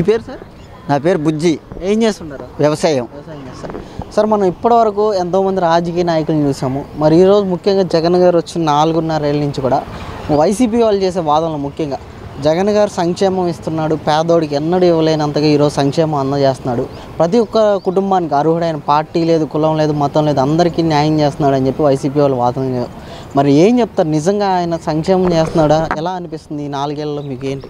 మీ పేరు సార్ నా పేరు బుజ్జి ఏం చేస్తుంటారు వ్యవసాయం వ్యవసాయం చేస్తారు సార్ మనం ఇప్పటివరకు ఎంతోమంది రాజకీయ నాయకులను చూసాము మరి ఈరోజు ముఖ్యంగా జగన్ గారు వచ్చిన నాలుగున్నర ఏళ్ళ నుంచి కూడా వైసీపీ వాళ్ళు చేసే వాదనలు ముఖ్యంగా జగన్ గారు సంక్షేమం ఇస్తున్నాడు పేదోడికి ఎన్నడూ ఇవ్వలేనంతగా ఈరోజు సంక్షేమం అందజేస్తున్నాడు ప్రతి ఒక్క కుటుంబానికి అర్హుడైన పార్టీ లేదు కులం లేదు మతం లేదు అందరికీ న్యాయం చేస్తున్నాడు అని చెప్పి వైసీపీ వాళ్ళు వాదన మరి ఏం చెప్తారు నిజంగా ఆయన సంక్షేమం చేస్తున్నాడా ఎలా అనిపిస్తుంది ఈ నాలుగేళ్లలో మీకు ఏంటి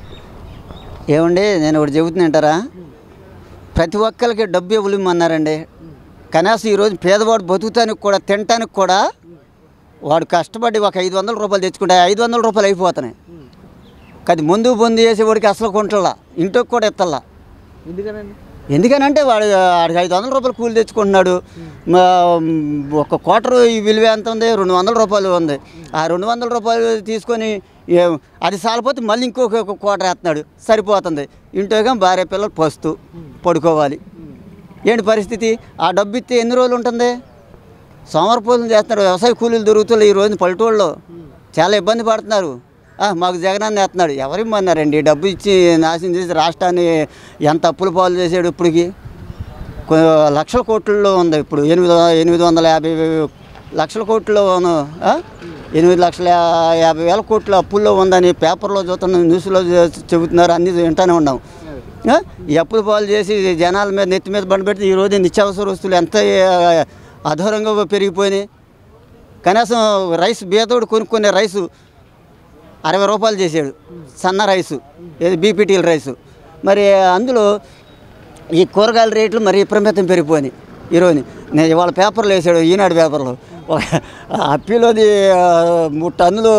ఏమండి నేను ఒకటి చెబుతున్నాంటారా ప్రతి ఒక్కరికి డబ్బు ఇవ్వలేమన్నారండి కనీసం ఈరోజు పేదవాడు బతుకుతానికి కూడా తినటానికి కూడా వాడు కష్టపడి ఒక ఐదు వందల రూపాయలు తెచ్చుకుంటే ఐదు వందల రూపాయలు అయిపోతున్నాయి అది ముందు పొంది చేసేవాడికి అసలు కొంటల్లా ఇంటికి కూడా ఎత్తల్లా ఎందుకనండి ఎందుకనంటే వాడు వాడికి ఐదు వందల రూపాయలు కూలి తెచ్చుకుంటున్నాడు మా, మ్, ఒక క్వార్టర్ ఈ విలువ ఎంత ఉంది రెండు వందల రూపాయలు ఉంది ఆ రెండు వందల రూపాయలు తీసుకొని ఏ- అది సాలిపోతే మళ్ళీ ఇంకొక ఒక క్వార్టర్ వేస్తున్నాడు సరిపోతుంది ఇంటోగా భార్య పిల్లలు పస్తు పడుకోవాలి ఏంటి పరిస్థితి ఆ డబ్బు ఇస్తే ఎన్ని రోజులు ఉంటుంది సోమరపోతులు చేస్తున్నారు వ్యవసాయ కూలీలు దొరుకుతున్నారు ఈ రోజు పల్లెటూళ్ళలో చాలా ఇబ్బంది పడుతున్నారు ఆ, మాకు జగనన్న వేస్తున్నాడు ఎవరిమ్మన్నారండి డబ్బు ఇచ్చి నాశనం చేసి రాష్ట్రాన్ని ఎంత అప్పుల పాలు చేసాడు ఇప్పటికి కొ- లక్షల కోట్లలో ఉంది ఇప్పుడు ఎనిమిది ఎనిమిది వందల యాభై లక్షల కోట్లలో ఉన్న, ఆ? ఎనిమిది లక్షల యా- యాభై వేల కోట్ల అప్పుల్లో ఉందని పేపర్లో చూస్తున్నాం న్యూస్లో చె- చెబుతున్నారు అన్ని వింటానే ఉన్నాం ఆ? ఈ అప్పుల పాలు చేసి జనాల మీద నెత్తి మీద బండి పెడితే ఈ రోజు నిత్యావసర వస్తువులు ఎంత ఆ, అధోరంగా పెరిగిపోయినాయి కనీసం రైస్ బీదోడు కొనుక్కునే రైసు అరవై రూపాయలు చేసాడు సన్న రైసు ఏది బీపీటీల రైసు మరి అందులో ఈ కూరగాయల రేట్లు మరి విపరీతం పెరిగిపోయినాయి ఈరోజు నేను ఇవాళ పేపర్లో వేసాడు ఈనాడు పేపర్లో ఒక అప్పిలోది ఆ, మూడు టన్నులు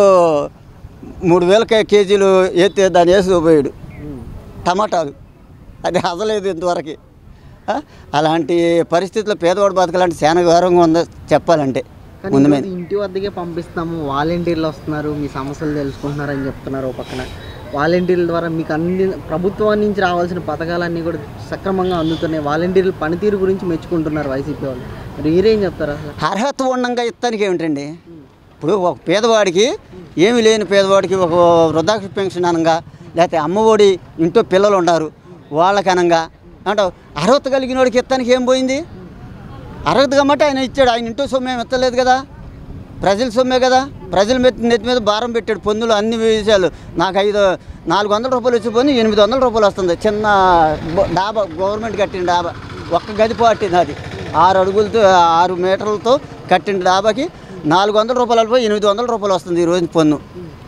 మూడు వేల కే- కేజీలు ఎత్తే దాన్ని వేసుకుపోయాడు టమాటాలు అది అసలేదు ఇంతవరకు ఆ? అలాంటి పరిస్థితుల్లో పేదవాడు బతకాలంటే చాలా గౌరవంగా ఉందో చెప్పాలంటే కానీ ముందు ఈరోజు ఇంటి వద్దకే పంపిస్తాము వాలంటీర్లు వస్తున్నారు మీ సమస్యలు తెలుసుకుంటున్నారు అని చెప్తున్నారు ఒక పక్కన వాలంటీర్ల ద్వారా మీకు అన్ని ప్రభుత్వం నుంచి రావాల్సిన పథకాలన్నీ కూడా సక్రమంగా అందుతున్నాయి వాలంటీర్ల పనితీరు గురించి మెచ్చుకుంటున్నారు వైసీపీ వాళ్ళు మరి మీరేం చెప్తారు అసలు అర్హత ఉండంగా ఇస్తానికి ఏమిటండి ఇప్పుడు ఒక పేదవాడికి ఏమి లేని పేదవాడికి ఒక వృద్ధాప్య పెన్షన్ అనగా లేకపోతే అమ్మఒడి ఇంట్లో పిల్లలు ఉన్నారు వాళ్ళకి అనగా అంటే అర్హత కలిగిన వాడికి ఇస్తానికి ఏం పోయింది అర్హత కాబట్టి ఆయన ఇచ్చాడు ఆయన ఇంట్లో సొమ్ము ఏమి ఎత్తలేదు కదా ప్రజల సొమ్మే కదా ప్రజల మీద నెత్తి మీద భారం పెట్టాడు పన్నులు అన్ని విషయాలు నాకు ఐదు నాలుగు వందల రూపాయలు వచ్చి పోనీ ఎనిమిది వందల రూపాయలు వస్తుంది చిన్న బ- డాబా గవర్నమెంట్ కట్టిన డాబా ఒక్క గది పట్టింది అది ఆరు అడుగులతో ఆరు మీటర్లతో కట్టిన డాబాకి నాలుగు వందల రూపాయలు పోయి ఎనిమిది వందల రూపాయలు వస్తుంది ఈ రోజు పన్ను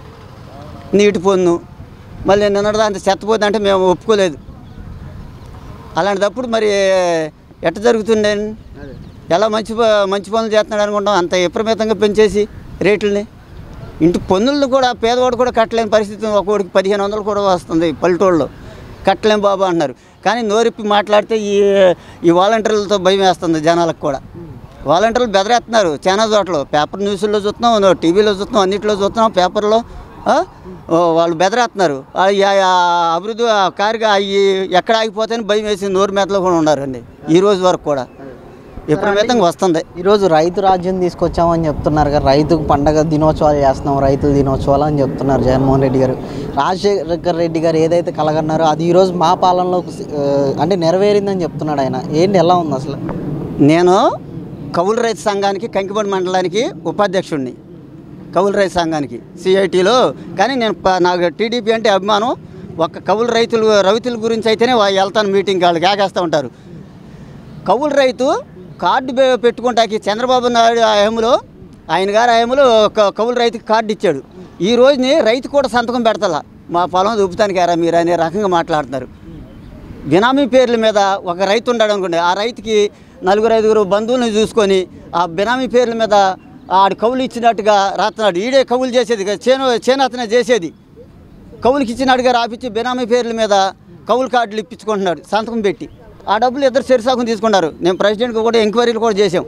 నీటి పన్ను మళ్ళీ నిన్నటిదా అంత చెత్తపోతే అంటే మేము ఒప్పుకోలేదు అలాంటిదప్పుడు మరి ఎట్ట జరుగుతుందండి అదే ఎలా మంచి ప- మంచి పనులు చేస్తున్నాడు అనుకుంటాం అంత విపరీతంగా పెంచేసి రేట్లని ఇంటి పన్నులను కూడా పేదవాడు కూడా కట్టలేని పరిస్థితి ఒక్కొక్కడికి పదిహేను వందలు కూడా వస్తుంది పల్లెటూళ్ళలో కట్టలేం బాబు అంటున్నారు కానీ నోరిప్పి మాట్లాడితే ఈ ఈ వాలంటీర్లతో భయం వేస్తుంది జనాలకు కూడా వాలంటీర్లు బెదరేస్తున్నారు చాలా చోట్ల పేపర్ న్యూస్లో చూస్తున్నాం టీవీలో చూస్తున్నాం అన్నింటిలో చూస్తున్నాం పేపర్లో ఆ? ఓ, వాళ్ళు బెదరేస్తున్నారు ఆ, ఈ- ఆ అభివృద్ధి ఆ కార్యగా అవి ఎక్కడ ఆగిపోతాయని భయం వేసి నోరు మెతలో కూడా ఉన్నారండి ఈ రోజు వరకు కూడా విపరీతంగా వస్తుంది ఈరోజు రైతు రాజ్యం తీసుకొచ్చామని చెప్తున్నారు కదా రైతుకు పండగ దినోత్సవాలు చేస్తున్నాం రైతుల దినోత్సవాలు అని చెప్తున్నారు జగన్మోహన్ రెడ్డి గారు రాజశేఖర రెడ్డి గారు ఏదైతే కలగన్నారో అది ఈరోజు మా పాలనలో ఆ, అంటే నెరవేరిందని చెప్తున్నాడు ఆయన ఏంటి ఎలా ఉంది అసలు నేను కౌలు రైతు సంఘానికి కంకిపడి మండలానికి ఉపాధ్యక్షుడిని కౌలు రైతు సంఘానికి సిఐటిలో కానీ నేను ప- నాకు టీడీపీ అంటే అభిమానం ఒక కౌలు రైతులు రైతుల గురించి అయితేనే వా- వెళ్తాను మీటింగ్ వాళ్ళు కేకేస్తూ ఉంటారు కౌలు రైతు కార్డు పె- పెట్టుకుంటాకి చంద్రబాబు నాయుడు హయాంలో ఆయన గారు హయాంలో ఒక కౌలు రైతుకి కార్డు ఇచ్చాడు ఈ రోజుని రైతు కూడా సంతకం పెడతలా మా పొలం చూపుతానికి ఎరా మీరు అనే రకంగా మాట్లాడుతున్నారు బినామీ పేర్ల మీద ఒక రైతు ఉన్నాడు అనుకోండి ఆ రైతుకి నలుగురు ఐదుగురు బంధువులను చూసుకొని ఆ బినామీ పేర్ల మీద ఆడు కవులు ఇచ్చినట్టుగా రాస్తున్నాడు ఈడే కవులు చేసేది కదా, చేను చేను అతనే చేసేది కవులకి ఇచ్చినట్టుగా రాపిచ్చి బినామీ పేర్ల మీద కవులు కార్డులు ఇప్పించుకుంటున్నాడు సంతకం పెట్టి ఆ డబ్బులు ఇద్దరు చెరుసాకం తీసుకున్నారు నేను ప్రెసిడెంట్కి కూడా ఎంక్వైరీలు కూడా చేసాం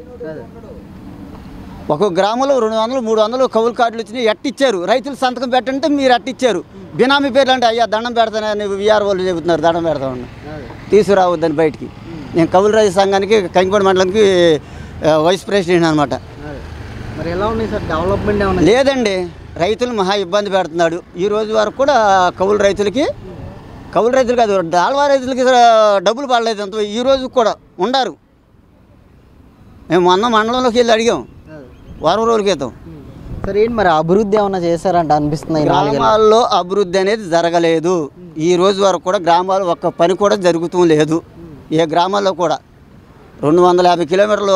ఒక్కొక్క గ్రామంలో రెండు వందలు మూడు వందలు కవులు కార్డులు వచ్చినాయి ఎట్టిచ్చారు రైతులు సంతకం పెట్టంటే మీరు అట్టిచ్చారు బినామీ పేర్లు అంటే అయ్యా దండం పెడతానని విఆర్ వాళ్ళు చెబుతున్నారు దండం పెడతామని తీసుకురావద్దని బయటికి నేను కవులు రైతు సంఘానికి కంకిపడి మండలానికి ఆ, వైస్ ప్రెసిడెంట్ అనమాట మరి ఎలా ఉన్నాయి సార్ డెవలప్మెంట్ ఏమన్నా లేదండి రైతులు మహా ఇబ్బంది పెడుతున్నాడు ఈ రోజు వరకు కూడా కౌలు రైతులకి కౌలు రైతులు కాదు డాల్వా రైతులకి ఆ, డబ్బులు పడలేదు అంత ఈ రోజు కూడా ఉండారు మేము మొన్న మండలంలోకి వెళ్ళి అడిగాం వారం రోజుల క్రితం సరే ఏంటి మరి అభివృద్ధి ఏమన్నా చేశారంట అనిపిస్తుంది ఈ నాలుగేళ్ళ గ్రామాల్లో అభివృద్ధి అనేది జరగలేదు ఈ రోజు వరకు కూడా గ్రామాలు ఒక్క పని కూడా జరుగుతూ లేదు ఏ గ్రామాల్లో కూడా రెండు వందల యాభై కిలోమీటర్లు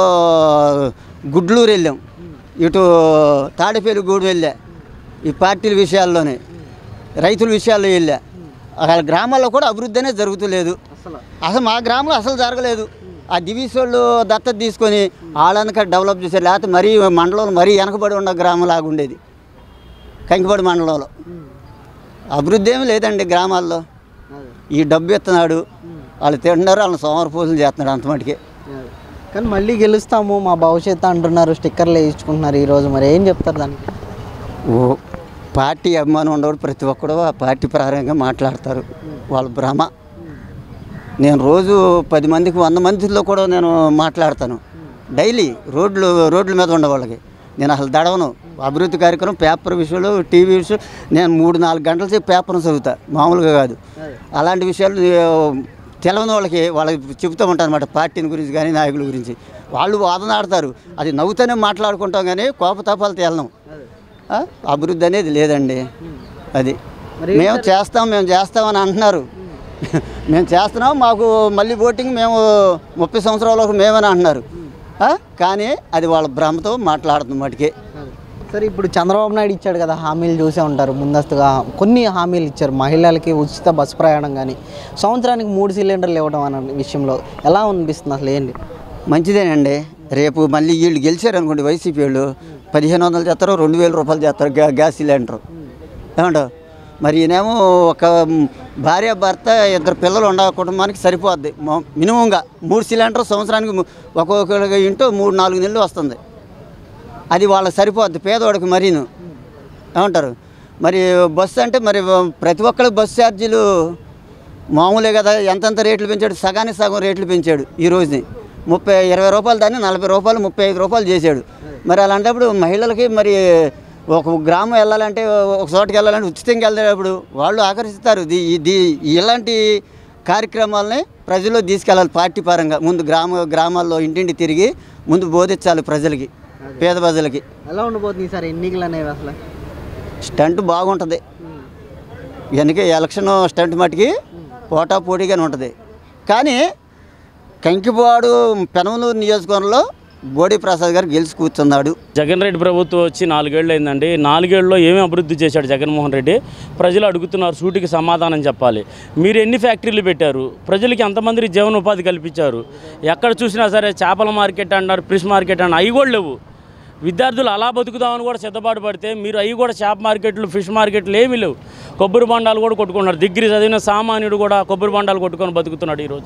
గుడ్లూరు వెళ్ళాం ఇటు తాడిపల్లిగూడు వెళ్ళా ఈ పార్టీల విషయాల్లోనే రైతుల విషయాల్లో వెళ్ళా అక్కడ గ్రామాల్లో కూడా అభివృద్ధి అనేది జరుగుతలేదు అసలు అసలు మా గ్రామంలో అసలు జరగలేదు ఆ డివిస్ వాళ్ళు దత్తత తీసుకొని వాళ్ళందుక డెవలప్ చేశారు లేకపోతే మరీ మండలంలో మరీ వెనకబడి ఉన్న గ్రామం లాగా ఉండేది కంకిపడి మండలంలో అభివృద్ధి ఏమీ లేదండి గ్రామాల్లో ఈ డబ్బు ఇస్తున్నాడు వాళ్ళు తింటున్నారు వాళ్ళని సోమవార పూజలు చేస్తున్నాడు అంత మటుకే కానీ మళ్ళీ గెలుస్తాము మా భవిష్యత్తు అంటున్నారు స్టిక్కర్లు వేయించుకుంటున్నారు ఈరోజు మరి ఏం చెప్తారు దానికి ఓ పార్టీ అభిమానం ఉండేవాడు ప్రతి ఒక్కడు ఆ పార్టీ ప్రకారంగా మాట్లాడతారు వాళ్ళ భ్రమ నేను రోజు పది మందికి వంద మందిలో కూడా నేను మాట్లాడతాను డైలీ రోడ్లు రోడ్ల మీద ఉండే వాళ్ళకి నేను అసలు దడవను అభివృద్ధి కార్యక్రమం పేపర్ విషయంలో టీవీ విషయం నేను మూడు నాలుగు గంటల సేపు పేపర్ను చదువుతా మామూలుగా కాదు అలాంటి విషయాలు ఆ, తెలవని వాళ్ళకి వాళ్ళకి చెబుతూ ఉంటాను అనమాట పార్టీని గురించి కానీ నాయకుల గురించి వాళ్ళు వాదన ఆడతారు అది నవ్వుతూనే మాట్లాడుకుంటాం కానీ కోపతాపాలు తేలనం ఆ? అభివృద్ధి అనేది లేదండి అది మరి మేము చేస్తాం మేము చేస్తామని అంటున్నారు మేము చేస్తున్నాం మాకు మళ్ళీ ఓటింగ్ మేము ముప్పై సంవత్సరాలకు మేమని అంటున్నారు ఆ? కానీ అది వాళ్ళ భ్రమతో మాట్లాడుతుంది మటుకే సరే ఇప్పుడు చంద్రబాబు నాయుడు ఇచ్చాడు కదా హామీలు చూసే ఉంటారు ముందస్తుగా కొన్ని హామీలు ఇచ్చారు మహిళలకి ఉచిత బస్సు ప్రయాణం కానీ సంవత్సరానికి మూడు సిలిండర్లు ఇవ్వడం అన్న విషయంలో ఎలా అనిపిస్తుంది అసలు ఏంటి మంచిదేనండి రేపు మళ్ళీ వీళ్ళు గెలిచారు అనుకోండి వైసీపీ వాళ్ళు పదిహేను వందలు చేస్తారు రెండు వేల రూపాయలు చేస్తారు గ్యా గ్యాస్ సిలిండర్ ఏమంటావు మరి ఈయనేమో ఒక భార్య భర్త ఇద్దరు పిల్లలు ఉండ కుటుంబానికి సరిపోద్ది మొ- మినిమంగా మూడు సిలిండర్ సంవత్సరానికి ము- ఒక్కొక్క ఇంటూ మూడు నాలుగు నెలలు వస్తుంది అది వాళ్ళకి సరిపోద్ది పేదవాడికి మరీను ఏమంటారు మరి బస్సు అంటే మరి ప్రతి ఒక్కరికి బస్సు ఛార్జీలు మామూలే కదా ఎంతెంత రేట్లు పెంచాడు సగానికి సగం రేట్లు పెంచాడు ఈ రోజుని ముప్పై ఇరవై రూపాయలు దాన్ని నలభై రూపాయలు ముప్పై ఐదు రూపాయలు చేశాడు మరి అలాంటప్పుడు మహిళలకి మరి ఒక గ్రామం వెళ్ళాలంటే ఒక చోటుకి వెళ్ళాలంటే ఉచితంగా వెళ్ళేటప్పుడు వాళ్ళు ఆకర్షిస్తారు ఇది ఇది ఇలాంటి కార్యక్రమాలని ప్రజల్లో తీసుకెళ్ళాలి పార్టీ పరంగా ముందు గ్రామ గ్రామాల్లో ఇంటింటి తిరిగి ముందు బోధించాలి ప్రజలకి పేద ప్రజలకి ఎలా ఉండబోతుంది ఈసారి ఎన్నికలు అనేవి అసలు స్టంట్ బాగుంటుంది వెనక ఎలక్షన్ స్టంట్ మటుకి పోటా పోటీగానే ఉంటుంది కానీ కంకిపాడు పెనమలూరు నియోజకవర్గంలో బోడి ప్రసాద్ గారు గెలిచి కూర్చున్నాడు జగన్ రెడ్డి ప్రభుత్వం వచ్చి నాలుగేళ్ళు అయిందండి నాలుగేళ్ళలో ఏమి అభివృద్ధి చేశాడు జగన్మోహన్ రెడ్డి ప్రజలు అడుగుతున్నారు సూటికి సమాధానం చెప్పాలి మీరు ఎన్ని ఫ్యాక్టరీలు పెట్టారు ప్రజలకి ఎంతమందికి జీవనోపాధి కల్పించారు ఎక్కడ చూసినా సరే చేపల మార్కెట్ అంటారు ఫిష్ మార్కెట్ అన్నారు అవి కూడా లేవు విద్యార్థులు అలా బతుకుదామని కూడా సిద్ధపాటు పడితే మీరు అవి కూడా చేప మార్కెట్లు ఫిష్ మార్కెట్లు ఏమీ లేవు కొబ్బరి బండాలు కూడా కొట్టుకున్నారు డిగ్రీ చదివిన సామాన్యుడు కూడా కొబ్బరి బండాలు కొట్టుకొని బతుకుతున్నాడు ఈరోజు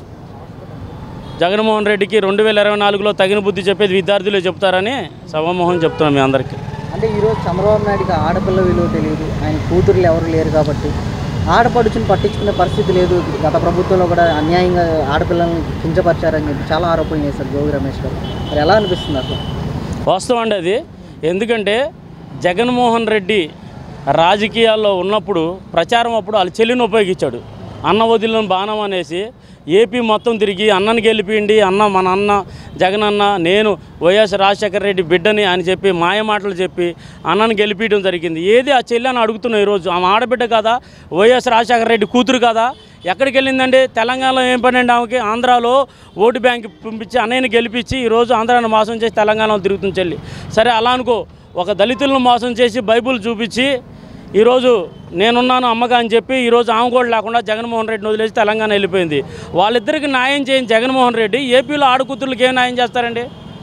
జగన్మోహన్ రెడ్డికి రెండు వేల ఇరవై నాలుగులో తగిన బుద్ధి చెప్పేది విద్యార్థులే చెప్తారని సభామోహన్ చెప్తున్నాం మీ అందరికీ అంటే ఈరోజు చంద్రబాబు నాయుడుకి ఆడపిల్ల విలువ తెలియదు ఆయన కూతుర్లు ఎవరు లేరు కాబట్టి ఆడపడుచుని పట్టించుకునే పరిస్థితి లేదు గత ప్రభుత్వంలో కూడా అన్యాయంగా ఆడపిల్లల్ని కించపరిచారని చెప్పి చాలా ఆరోపణలు చేశారు జోగి రమేష్ గారు మరి ఎలా అనిపిస్తుంది అసలు వాస్తవం అండి అది ఎందుకంటే జగన్మోహన్ రెడ్డి రాజకీయాల్లో ఉన్నప్పుడు ప్రచారం అప్పుడు వాళ్ళ చెల్లిని ఉపయోగించాడు అన్న వదిలిన బాణం అనేసి ఏపీ మొత్తం తిరిగి అన్నని గెలిపిండి అన్న మన అన్న జగన్ అన్న నేను వైఎస్ రాజశేఖర రెడ్డి బిడ్డని అని చెప్పి మాయ మాటలు చెప్పి అన్నని గెలిపించడం జరిగింది ఏది ఆ చెల్లి అని అడుగుతున్నాం ఈరోజు ఆమె ఆడబిడ్డ కదా వైఎస్ రాజశేఖర రెడ్డి కూతురు కదా ఎక్కడికి వెళ్ళిందండి తెలంగాణలో ఏం పని అండి ఆమెకి ఆంధ్రాలో ఓటు బ్యాంక్ పంపించి అన్నయ్యని గెలిపించి ఈరోజు ఆంధ్రాను మోసం చేసి తెలంగాణలో తిరుగుతుంది చెల్లి సరే అలా అనుకో ఒక దళితులను మోసం చేసి బైబుల్ చూపించి ఈరోజు నేనున్నాను అమ్మగా అని చెప్పి ఈరోజు ఆమె కూడా లేకుండా జగన్మోహన్ రెడ్డిని వదిలేసి తెలంగాణ వెళ్ళిపోయింది వాళ్ళిద్దరికి న్యాయం చేయని జగన్మోహన్ రెడ్డి ఏపీలో ఆడకూతుర్లకి ఏం న్యాయం చేస్తారండి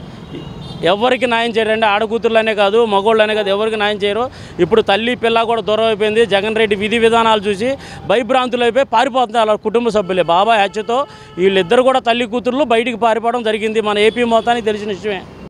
ఎవరికి న్యాయం చేయరండి ఆడకూతుర్లనే కాదు మగోళ్ళనే కాదు ఎవరికి న్యాయం చేయరు ఇప్పుడు తల్లి పిల్ల కూడా దూరం అయిపోయింది జగన్ రెడ్డి విధి విధానాలు చూసి భయభ్రాంతులు అయిపోయి పారిపోతున్నారు వాళ్ళ కుటుంబ సభ్యులే బాబాయ్ హత్యతో వీళ్ళిద్దరు కూడా తల్లి కూతుర్లు బయటికి పారిపోవడం జరిగింది మన ఏపీ మొత్తానికి తెలిసిన విషయమే